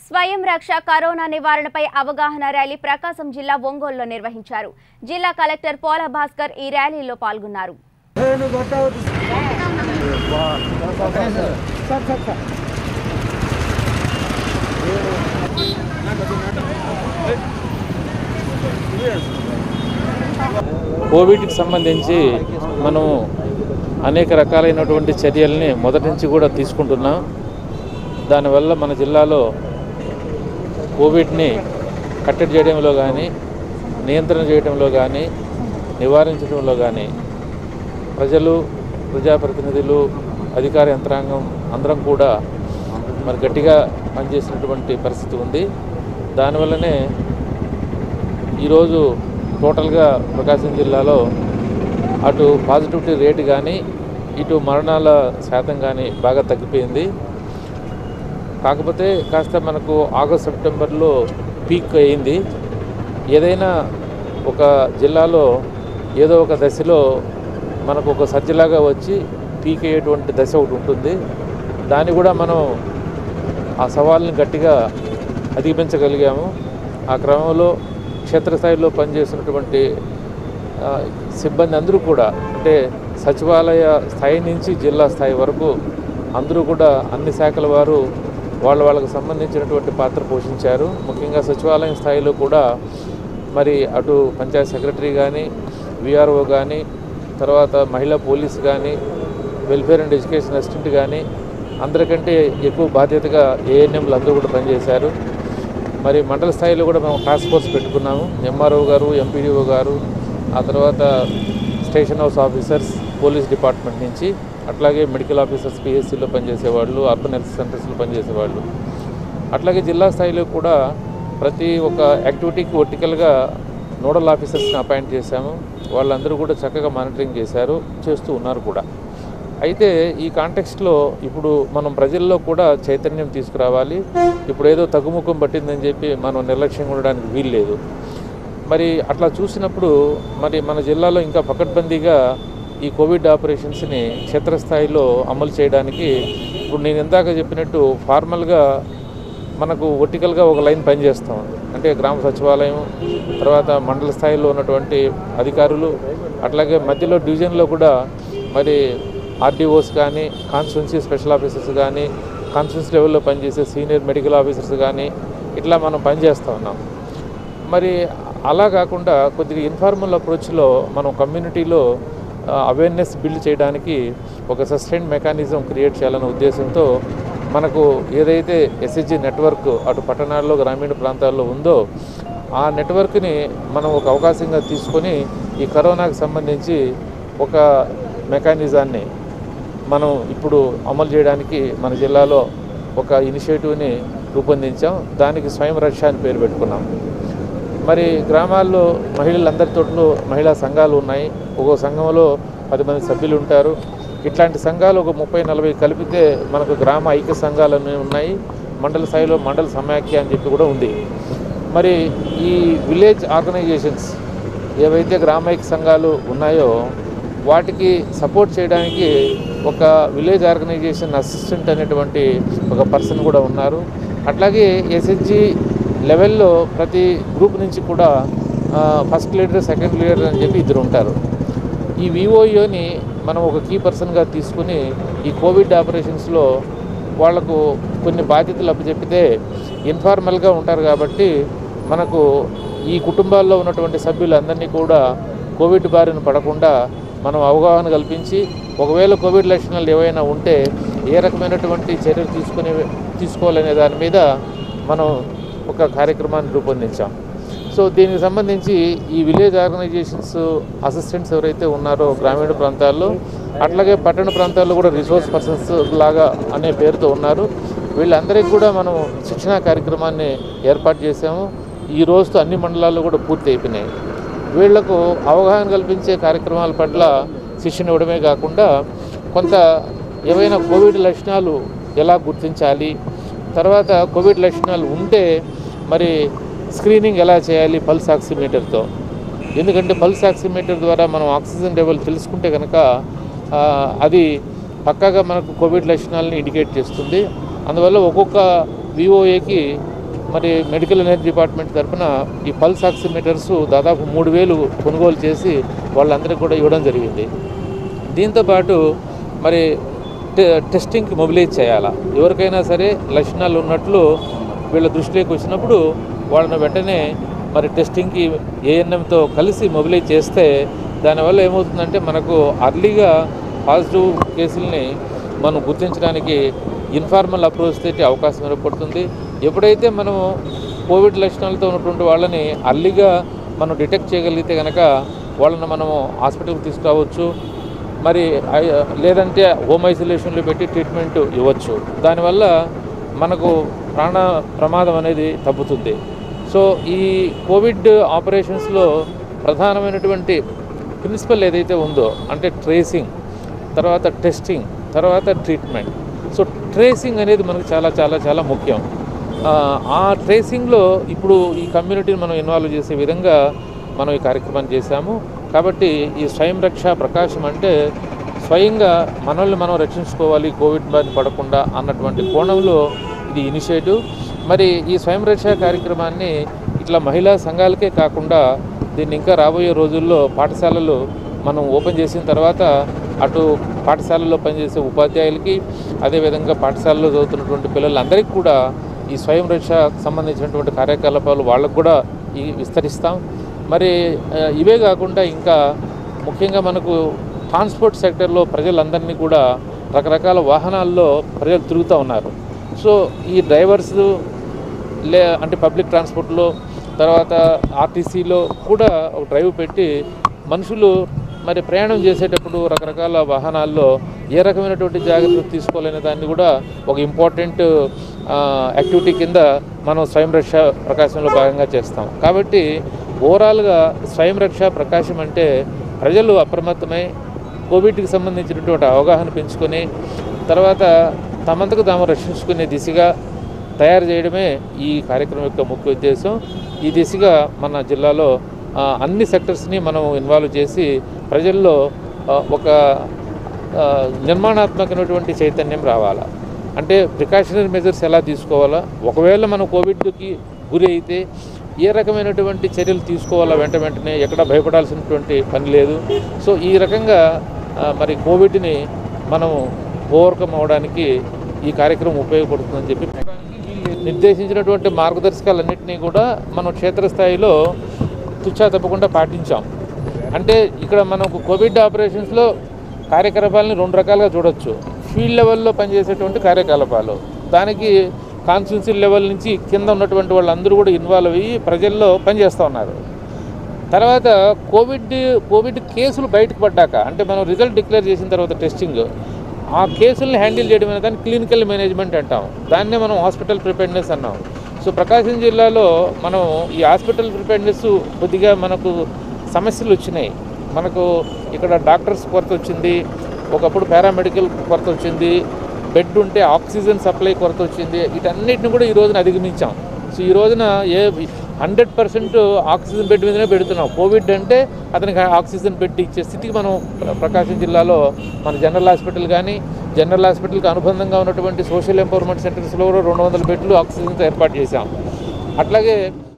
స్వయం రక్ష కరోనా నివారణపై అవగాహన ర్యాలీ ప్రకాశం జిల్లా ఒంగోలులో నిర్వహించారు జిల్లా కలెక్టర్ పోల భాస్కర్ ఈ ర్యాలీలో పాల్గొన్నారు కోవిడ్కి సంబంధించి మనం అనేక రకాలైనటువంటి చర్యల్ని మొదటి నుంచి కూడా తీసుకుంటున్నాం దానివల్ల మన జిల్లాలో కోవిడ్ని కట్టడి చేయడంలో కానీ నియంత్రణ చేయడంలో కానీ నివారించడంలో కానీ ప్రజలు ప్రజాప్రతినిధులు అధికార యంత్రాంగం అందరం కూడా మరి గట్టిగా పనిచేసినటువంటి పరిస్థితి ఉంది దానివల్లనే ఈరోజు టోటల్గా ప్రకాశం జిల్లాలో అటు పాజిటివిటీ రేటు కానీ ఇటు మరణాల శాతం కానీ బాగా తగ్గిపోయింది కాకపోతే కాస్త మనకు ఆగస్ట్ సెప్టెంబర్లో పీక్ అయింది ఏదైనా ఒక జిల్లాలో ఏదో ఒక దశలో మనకు ఒక సర్జలాగా వచ్చి పీక్ అయ్యేటువంటి దశ ఒకటి ఉంటుంది దాన్ని కూడా మనం ఆ సవాల్ని గట్టిగా అధిగమించగలిగాము ఆ క్రమంలో క్షేత్రస్థాయిలో పనిచేసినటువంటి ఆ, సిబ్బంది అందరూ కూడా అంటే సచివాలయ స్థాయి నుంచి జిల్లా స్థాయి వరకు అందరూ కూడా అన్ని శాఖల వారు వాళ్ళ వాళ్ళకు సంబంధించినటువంటి పాత్ర పోషించారు ముఖ్యంగా సచివాలయం స్థాయిలో కూడా మరి అటు పంచాయత్ సెక్రటరీ కానీ విఆర్ఓ కానీ తర్వాత మహిళా పోలీస్ కానీ వెల్ఫేర్ అండ్ ఎడ్యుకేషన్ అసిస్టెంట్ కానీ అందరికంటే ఎక్కువ బాధ్యతగా ఏఎన్ఎంలు అందరూ కూడా పనిచేశారు మరి మండల స్థాయిలో కూడా మేము టాస్క్ ఫోర్స్ పెట్టుకున్నాము ఎంఆర్ఓ గారు ఎంపీడీఓ గారు ఆ తర్వాత station house officers police department నుంచి అట్లాగే మెడికల్ ఆఫీసర్స్ పిహెచ్సిలో పనిచేసేవాళ్ళు అర్బన్ హెల్త్ సెంటర్స్లో పనిచేసేవాళ్ళు అట్లాగే జిల్లా స్థాయిలో కూడా ప్రతి ఒక్క యాక్టివిటీకి వర్టికల్గా నోడల్ ఆఫీసర్స్ని అపాయింట్ చేశాము వాళ్ళందరూ కూడా చక్కగా మానిటరింగ్ చేశారు చేస్తూ ఉన్నారు కూడా అయితే ఈ కాంటెక్స్ట్లో ఇప్పుడు మనం ప్రజల్లో కూడా చైతన్యం తీసుకురావాలి ఇప్పుడు ఏదో తగ్గుముఖం పట్టిందని చెప్పి మనం నిర్లక్ష్యం ఉండడానికి వీల్లేదు మరి అట్లా చూసినప్పుడు మరి మన జిల్లాలో ఇంకా పకడ్బందీగా ఈ కోవిడ్ ఆపరేషన్స్ని క్షేత్రస్థాయిలో అమలు చేయడానికి ఇప్పుడు నేను ఇందాక చెప్పినట్టు ఫార్మల్గా మనకు వర్టికల్గా ఒక లైన్ పనిచేస్తూ ఉంది అంటే గ్రామ సచివాలయం తర్వాత మండల స్థాయిలో ఉన్నటువంటి అధికారులు అట్లాగే మధ్యలో డివిజన్లో కూడా మరి ఆర్డీఓస్ కానీ కాన్స్టిట్యున్సీ స్పెషల్ ఆఫీసర్స్ కానీ కాన్స్టిట్యున్సీ లెవెల్లో పనిచేసే సీనియర్ మెడికల్ ఆఫీసర్స్ కానీ ఇట్లా మనం పనిచేస్తూ ఉన్నాం మరి అలా కాకుండా కొద్దిగా ఇన్ఫార్మల్ అప్రోచ్లో మనం కమ్యూనిటీలో అవేర్నెస్ బిల్డ్ చేయడానికి ఒక సస్టైన్ మెకానిజం క్రియేట్ చేయాలనే ఉద్దేశంతో మనకు ఏదైతే ఎస్హెచ్జి నెట్వర్క్ అటు పట్టణాల్లో గ్రామీణ ప్రాంతాల్లో ఉందో ఆ నెట్వర్క్ని మనం ఒక అవకాశంగా తీసుకొని ఈ కరోనాకు సంబంధించి ఒక మెకానిజాన్ని మనం ఇప్పుడు అమలు చేయడానికి మన జిల్లాలో ఒక ఇనిషియేటివ్ని రూపొందించాం దానికి స్వయం రక్ష అని పేరు పెట్టుకున్నాం మరి గ్రామాల్లో మహిళలందరితోట్లు మహిళా సంఘాలు ఉన్నాయి ఒక్కో సంఘంలో పది మంది సభ్యులు ఉంటారు ఇట్లాంటి సంఘాలు ఒక ముప్పై నలభై కలిపితే మనకు గ్రామ ఐక్య సంఘాలు అనేవి ఉన్నాయి మండల స్థాయిలో మండల సమాఖ్య అని చెప్పి కూడా ఉంది మరి ఈ విలేజ్ ఆర్గనైజేషన్స్ ఏవైతే గ్రామైక్య సంఘాలు ఉన్నాయో వాటికి సపోర్ట్ చేయడానికి ఒక విలేజ్ ఆర్గనైజేషన్ అసిస్టెంట్ అనేటువంటి ఒక పర్సన్ కూడా ఉన్నారు అట్లాగే ఎస్హెచ్జి లెవెల్లో ప్రతి గ్రూప్ నుంచి కూడా ఆ, ఫస్ట్ లీడర్ సెకండ్ లీడర్ అని చెప్పి ఇద్దరు ఉంటారు ఈ విఓఈని మనం ఒక కీ పర్సన్గా తీసుకుని ఈ కోవిడ్ ఆపరేషన్స్లో వాళ్లకు కొన్ని బాధ్యతలు అప్పచెప్పితే ఇన్ఫార్మల్గా ఉంటారు కాబట్టి మనకు ఈ కుటుంబాల్లో ఉన్నటువంటి సభ్యులందరినీ కూడా కోవిడ్ బారిన పడకుండా మనం అవగాహన కల్పించి ఒకవేళ కోవిడ్ లక్షణాలు ఏవైనా ఉంటే ఏ రకమైనటువంటి చర్యలు తీసుకునే తీసుకోవాలనే దాని మీద మనం ఒక కార్యక్రమాన్ని రూపొందించాం సో దీనికి సంబంధించి ఈ విలేజ్ ఆర్గనైజేషన్స్ అసిస్టెంట్స్ ఎవరైతే ఉన్నారో గ్రామీణ ప్రాంతాల్లో అట్లాగే పట్టణ ప్రాంతాల్లో కూడా రిసోర్స్ పర్సన్స్ లాగా అనే పేరుతో ఉన్నారు వీళ్ళందరికీ కూడా మనం శిక్షణా కార్యక్రమాన్ని ఏర్పాటు చేసాము ఈ రోజుతో అన్ని మండలాల్లో కూడా పూర్తి అయిపోయినాయి వీళ్లకు అవగాహన కల్పించే కార్యక్రమాల పట్ల శిక్షణ ఇవ్వడమే కాకుండా కొంత ఏవైనా కోవిడ్ లక్షణాలు ఎలా గుర్తించాలి తర్వాత కోవిడ్ లక్షణాలు ఉంటే మరి స్క్రీనింగ్ ఎలా చేయాలి పల్స్ ఆక్సిమీటర్తో ఎందుకంటే పల్స్ ఆక్సిమీటర్ ద్వారా మనం ఆక్సిజన్ లెవెల్ తెలుసుకుంటే కనుక ఆ, అది పక్కాగా మనకు కోవిడ్ లక్షణాలను ఇండికేట్ చేస్తుంది అందువల్ల ఒక్కొక్క విఓఏకి మరి మెడికల్ ఎనర్జీ డిపార్ట్మెంట్ తరఫున ఈ పల్స్ ఆక్సిమీటర్స్ దాదాపు మూడు వేలు కొనుగోలు చేసి వాళ్ళందరికీ కూడా ఇవ్వడం జరిగింది దీంతోపాటు మరి టె- టెస్టింగ్కి మొబిలైజ్ చేయాలా ఎవరికైనా సరే లక్షణాలు ఉన్నట్లు వీళ్ళ దృష్టిలోకి వచ్చినప్పుడు వాళ్ళని వెంటనే మరి టెస్టింగ్కి ఏఎన్ఎంతో కలిసి మొబిలైజ్ చేస్తే దానివల్ల ఏమవుతుందంటే మనకు అర్లీగా పాజిటివ్ కేసుల్ని మనం గుర్తించడానికి ఇన్ఫార్మల్ అప్రోచ్ తోటి అవకాశం ఏర్పడుతుంది ఎప్పుడైతే మనం కోవిడ్ లక్షణాలతో ఉన్నటువంటి వాళ్ళని అర్లీగా మనం డిటెక్ట్ చేయగలిగితే కనుక వాళ్ళని మనము హాస్పిటల్కి తీసుకురావచ్చు మరి ఐ- లేదంటే హోమ్ ఐసోలేషన్లో పెట్టి ట్రీట్మెంట్ ఇవ్వచ్చు దానివల్ల మనకు ప్రాణ ప్రమాదం అనేది తగ్గుతుంది సో ఈ కోవిడ్ ఆపరేషన్స్లో ప్రధానమైనటువంటి ప్రిన్సిపల్ ఏదైతే ఉందో అంటే ట్రేసింగ్ తర్వాత టెస్టింగ్ తర్వాత ట్రీట్మెంట్ సో ట్రేసింగ్ అనేది మనకు చాలా చాలా చాలా ముఖ్యం ఆ, ఆ ట్రేసింగ్లో ఇప్పుడు ఈ కమ్యూనిటీని మనం ఇన్వాల్వ్ చేసే విధంగా మనం ఈ కార్యక్రమాన్ని చేశాము కాబట్టి ఈ స్వయం రక్ష ప్రకాశం అంటే స్వయంగా మనల్ని మనం రక్షించుకోవాలి కోవిడ్ బారిన పడకుండా అన్నటువంటి కోణంలో ఇది ఇనిషియేటివ్ మరి ఈ స్వయం రక్ష కార్యక్రమాన్ని ఇట్లా మహిళా సంఘాలకే కాకుండా దీన్ని ఇంకా రాబోయే రోజుల్లో పాఠశాలలు మనం ఓపెన్ చేసిన తర్వాత అటు పాఠశాలలో పనిచేసే ఉపాధ్యాయులకి అదేవిధంగా పాఠశాలలో చదువుతున్నటువంటి పిల్లలందరికీ కూడా ఈ స్వయం రక్షకు సంబంధించినటువంటి కార్యకలాపాలు వాళ్ళకు కూడా ఈ విస్తరిస్తాం మరి ఆ, ఇవే కాకుండా ఇంకా ముఖ్యంగా మనకు ట్రాన్స్పోర్ట్ సెక్టర్లో ప్రజలందరినీ కూడా రకరకాల వాహనాల్లో ప్రజలు తిరుగుతూ ఉన్నారు సో ఈ డ్రైవర్స్ లే అంటే పబ్లిక్ ట్రాన్స్పోర్ట్లో తర్వాత ఆర్టీసీలో కూడా ఒక డ్రైవ్ పెట్టి మనుషులు మరి ప్రయాణం చేసేటప్పుడు రకరకాల వాహనాల్లో ఏ రకమైనటువంటి జాగ్రత్తలు తీసుకోవాలనే దాన్ని కూడా ఒక ఇంపార్టెంట్ యాక్టివిటీ కింద మనం స్వయం రక్ష ప్రకాశంలో భాగంగా చేస్తాం కాబట్టి ఓవరాల్గా స్వయం రక్ష ప్రకాశం అంటే ప్రజలు అప్రమత్తమై కోవిడ్కి సంబంధించినటువంటి అవగాహన పెంచుకొని తర్వాత తమంతకు తాము రక్షించుకునే దిశగా తయారు చేయడమే ఈ కార్యక్రమం యొక్క ముఖ్య ఉద్దేశం ఈ దిశగా మన జిల్లాలో ఆ, అన్ని సెక్టర్స్ని మనం ఇన్వాల్వ్ చేసి ప్రజల్లో ఆ, ఒక ఆ, నిర్మాణాత్మకమైనటువంటి చైతన్యం రావాలా అంటే ప్రికాషనరీ మెజర్స్ ఎలా తీసుకోవాలా ఒకవేళ మనం కోవిడ్కి గురి అయితే ఏ రకమైనటువంటి చర్యలు తీసుకోవాలా వెంట వెంటనే ఎక్కడ భయపడాల్సినటువంటి పని లేదు సో ఈ రకంగా ఆ, మరి కోవిడ్ని మనం ఓవర్కమ్ అవడానికి ఈ కార్యక్రమం ఉపయోగపడుతుందని చెప్పి నిర్దేశించినటువంటి మార్గదర్శకాలన్నింటినీ కూడా మనం క్షేత్రస్థాయిలో తుచ్చా తప్పకుండా పాటించాం అంటే ఇక్కడ మనకు కోవిడ్ ఆపరేషన్స్లో కార్యకలాపాలని రెండు రకాలుగా చూడొచ్చు ఫీల్డ్ లెవెల్లో పనిచేసేటువంటి కార్యకలాపాలు దానికి కాన్స్టిట్యున్సీ లెవెల్ నుంచి కింద ఉన్నటువంటి వాళ్ళందరూ కూడా ఇన్వాల్వ్ అయ్యి ప్రజల్లో పనిచేస్తూ ఉన్నారు తర్వాత కోవిడ్ కోవిడ్ కేసులు బయటకు పడ్డాక అంటే మనం రిజల్ట్ డిక్లేర్ చేసిన తర్వాత టెస్టింగ్ ఆ కేసుల్ని హ్యాండిల్ చేయడం అనే దాన్ని క్లినికల్ మేనేజ్మెంట్ అంటాం దాన్నే మనం హాస్పిటల్ ప్రిపేర్నెస్ అన్నాం సో ప్రకాశం జిల్లాలో మనం ఈ హాస్పిటల్ ప్రిపేర్నెస్ కొద్దిగా మనకు సమస్యలు వచ్చినాయి మనకు ఇక్కడ డాక్టర్స్ కొరత వచ్చింది ఒకప్పుడు పారామెడికల్ కొరత వచ్చింది బెడ్ ఉంటే ఆక్సిజన్ సప్లై కొరత వచ్చింది వీటన్నిటిని కూడా ఈ రోజున అధిగమించాం సో ఈ రోజున a hundred percent oxygen bed మీదనే పెడుతున్నాం కోవిడ్ అంటే అతనికి ఆక్సిజన్ పెట్టి ఇచ్చే స్థితికి మనం ప్ర- ప్రకాశం జిల్లాలో మన జనరల్ హాస్పిటల్ కానీ జనరల్ హాస్పిటల్కి అనుబంధంగా ఉన్నటువంటి సోషల్ ఎంపవర్మెంట్ సెంటర్స్లో కూడా రెండు వందల బెడ్లు ఆక్సిజన్తో ఏర్పాటు చేశాం అట్లాగే